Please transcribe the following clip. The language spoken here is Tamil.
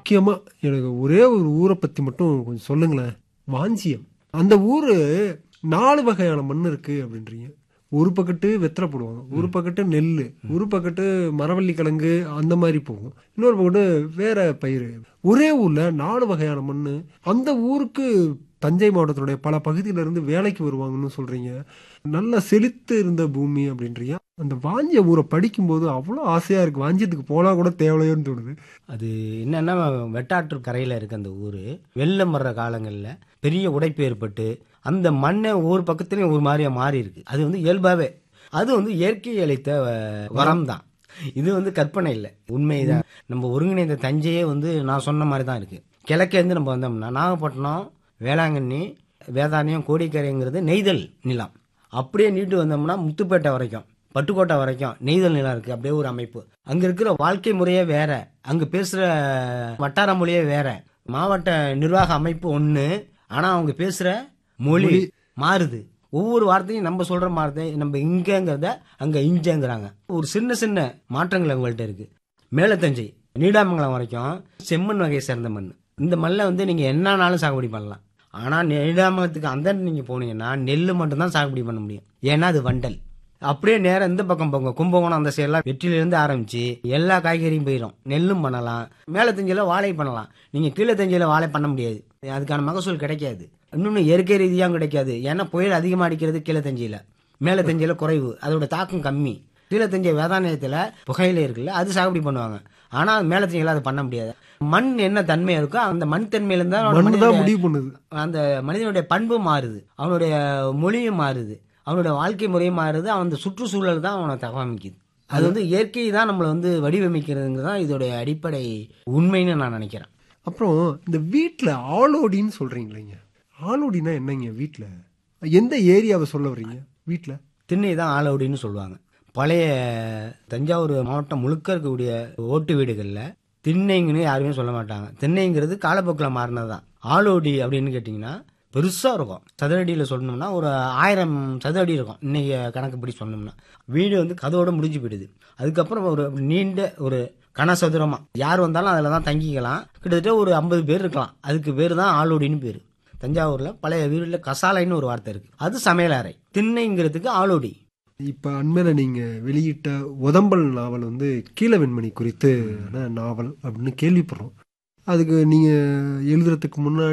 முக்கியமா எனக்கு ஒரே ஒரு ஊரை பத்தி மட்டும் கொஞ்சம் சொல்லுங்களேன் வாஞ்சியம் அந்த ஊரு நாலு வகையான மண் இருக்கு அப்படின்றீங்க ஒரு பக்கத்து வெத்தலை போடுவாங்க ஒரு பக்கத்து நெல் ஒரு பக்கத்து மரவள்ளி கிழங்கு அந்த மாதிரி போகும் இன்னொரு பக்கத்து வேற பயிர் ஒரே ஊர்ல நாலு வகையான மண் அந்த ஊருக்கு தஞ்சை மாவட்டத்தினுடைய பல பகுதியில இருந்து வேலைக்கு வருவாங்கன்னு சொல்றீங்க நல்ல செழித்து இருந்த பூமி அப்படின்றீங்க அந்த வாஞ்சிய ஊரை படிக்கும்போது அவ்வளோ ஆசையா இருக்கு வாஞ்சியத்துக்கு போனா கூட தேவையோன்னு தோணுது அது என்னன்னா வெட்டாற்று கரையில் இருக்க அந்த ஊர் வெள்ளம் வர்ற காலங்களில் பெரிய உடைப்பு ஏற்பட்டு அந்த மண்ணை ஒவ்வொரு பக்கத்துலையும் ஒரு மாதிரியா மாறி இருக்கு அது வந்து இயல்பாவே அது வந்து இயற்கை அளித்த அஹ், வரம் தான் இது வந்து கற்பனை இல்லை உண்மைதான் நம்ம ஒருங்கிணைந்த தஞ்சையே வந்து நான் சொன்ன மாதிரி தான் இருக்கு கிழக்கேருந்து நம்ம வந்தோம்னா நாகப்பட்டினம் வேளாங்கண்ணி வேதாரண்யம் கோடிக்கரைங்கிறது நெய்தல் நிலம் அப்படியே நீட்டு வந்தோம்னா முத்துப்பேட்டை வரைக்கும் பட்டுக்கோட்டை வரைக்கும் நெய்தல் நிலம் இருக்கு அப்படியே ஒரு அமைப்பு அங்க இருக்கிற வாழ்க்கை முறையே வேற அங்க பேசுற வட்டார மொழியே வேற மாவட்ட நிர்வாக அமைப்பு ஒண்ணு ஆனா அவங்க பேசுற மொழி மாறுது ஒவ்வொரு வார்த்தையும் நம்ம சொல்ற வார்த்தை நம்ம இங்கங்கிறத அங்க இஞ்சங்கிறாங்க ஒரு சின்ன சின்ன மாற்றங்கள் அவங்கள்ட்ட இருக்கு மேலத்தஞ்சை நீடாமங்கலம் வரைக்கும் செம்மண் வகையை சேர்ந்த மண் இந்த மண்ணில் வந்து நீங்க என்னன்னாலும் சாகுபடி பண்ணலாம் ஆனா நீடாமங்கலத்துக்கு அந்த நீங்க போனீங்கன்னா நெல் மட்டும்தான் சாகுபடி பண்ண முடியும் ஏன்னா அது வண்டல் அப்படியே நேரம் இந்த பக்கம் போங்க கும்பகோணம் அந்த சைடெல்லாம் வெற்றிலிருந்து ஆரம்பிச்சு எல்லா காய்கறியும் போயிடும் நெல்லும் பண்ணலாம் மேலே தஞ்சையில் வாழை பண்ணலாம் நீங்க கீழே தஞ்சையில் வாழை பண்ண முடியாது அதுக்கான மகசூல் கிடைக்காது இன்னொன்று இயற்கை ரீதியாகவும் கிடைக்காது ஏன்னா புயல் அதிகமாக அடிக்கிறது கீழே தஞ்சையில் மேலே தஞ்சையில் குறைவு அதோட தாக்கம் கம்மி கீழே தஞ்சை வேதாநிலையத்தில் புகையில இருக்குல்ல அது சாகுபடி பண்ணுவாங்க ஆனால் மேலே தஞ்சையில் அது பண்ண முடியாது மண் என்ன தன்மை இருக்கோ அந்த மண் தன்மையிலேருந்து தான் மண் தான் மனிதனுடைய- முடிவு பண்ணுது அந்த மனிதனுடைய பண்பு மாறுது அவனுடைய மொழியும் மாறுது அவனுடைய வாழ்க்கை முறையும் மாறுது அவன் அந்த சுற்றுச்சூழல் தான் அவனை தகவமைக்குது அது வந்து இயற்கை தான் நம்மளை வந்து வடிவமைக்கிறதுங்கிறது தான் இதோடைய அடிப்படை உண்மைன்னு நான் நினைக்கிறேன் அப்புறம் இந்த வீட்டில் ஆளோடின்னு சொல்றீங்களேங்க ஆளோடினா என்னங்க வீட்டில் எந்த ஏரியாவை சொல்ல வர்றீங்க வீட்டில் திண்ணை தான் ஆலவுடின்னு சொல்லுவாங்க பழைய தஞ்சாவூர் மாவட்டம் முழுக்க இருக்கக்கூடிய ஓட்டு வீடுகளில் திண்ணைங்கன்னு யாருமே சொல்ல மாட்டாங்க திண்ணைங்கிறது காலப்போக்கில் மாறினது தான் ஆலோடி அப்படின்னு கேட்டிங்கன்னா பெருசாக இருக்கும் சதுரடியில் சொல்லணும்னா ஒரு ஆயிரம் சதுரடி இருக்கும் இன்னைக்கு கணக்குப்படி சொன்னோம்னா வீடு வந்து கதவோட முடிஞ்சு போயிடுது அதுக்கப்புறம் ஒரு நீண்ட ஒரு கனசதுரமா யார் வந்தாலும் அதில் தான் தங்கிக்கலாம் கிட்டத்தட்ட ஒரு ஐம்பது பேர் இருக்கலாம் அதுக்கு பேர் தான் ஆலோடின்னு பேர் தஞ்சாவூரில் பழைய வீடுல கசாலைன்னு ஒரு வார்த்தை இருக்கு அது சமையலறை திண்ணைங்கிறதுக்கு ஆலோடி இப்போ அண்மையில் நீங்கள் வெளியிட்ட உதம்பல் நாவல் வந்து கீழவெண்மணி குறித்து நாவல் அப்படின்னு கேள்விப்படுறோம் அதுக்கு நீங்கள் எழுதுறதுக்கு முன்னாடி